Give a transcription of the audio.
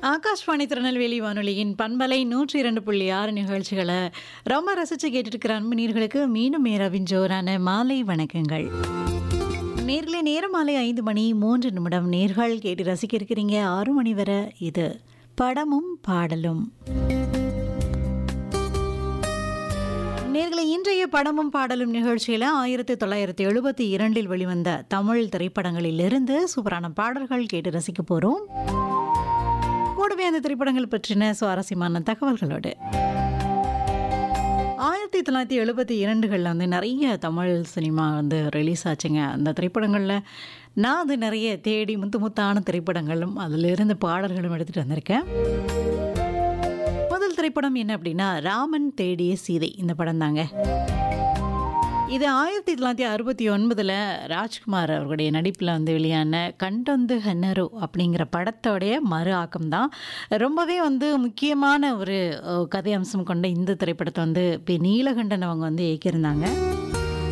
ஆகாஷ்வாணி திருநெல்வேலி வானொலியின் பண்பலை நூற்றி இரண்டு புள்ளி ஆறு நிகழ்ச்சிகளை ரொம்ப ரசித்து கேட்டுட்டு இருக்கிற அன்பு நீர்களுக்கு மீண்டும் மேராவின் ஜோரான மாலை வணக்கங்கள் நேர்களே நேரம் மாலை ஐந்து மணி மூன்று நிமிடம் நேர்கள் கேட்டு ரசிக்க இருக்கிறீங்க ஆறு மணி வரை இது படமும் பாடலும் நேர்களை இன்றைய படமும் பாடலும் நிகழ்ச்சியில் ஆயிரத்தி தொள்ளாயிரத்தி எழுபத்தி இரண்டில் வெளிவந்த தமிழ் திரைப்படங்களிலிருந்து சூப்பரான பாடல்கள் கேட்டு ரசிக்க போகிறோம் கூடவே அந்த திரைப்படங்கள் பற்றின சுவாரஸ்யமான தகவல்களோடு ஆயிரத்தி தொள்ளாயிரத்தி எழுபத்தி இரண்டுகளில் வந்து நிறைய தமிழ் சினிமா வந்து ரிலீஸ் ஆச்சுங்க அந்த திரைப்படங்களில் நான் அது நிறைய தேடி முத்து முத்தான திரைப்படங்களும் அதிலிருந்து பாடல்களும் எடுத்துகிட்டு வந்திருக்கேன் முதல் திரைப்படம் என்ன அப்படின்னா ராமன் தேடிய சீதை இந்த படம் தாங்க இது ஆயிரத்தி தொள்ளாயிரத்தி அறுபத்தி ஒன்பதில் ராஜ்குமார் அவர்களுடைய நடிப்பில் வந்து வெளியான கண்டொந்து ஹன்னரு அப்படிங்கிற படத்தோடைய மறு ஆக்கம் தான் ரொம்பவே வந்து முக்கியமான ஒரு அஹ், கதை அம்சம் கொண்ட இந்த திரைப்படத்தை வந்து பி நீலகண்டன் அவங்க வந்து இயக்கியிருந்தாங்க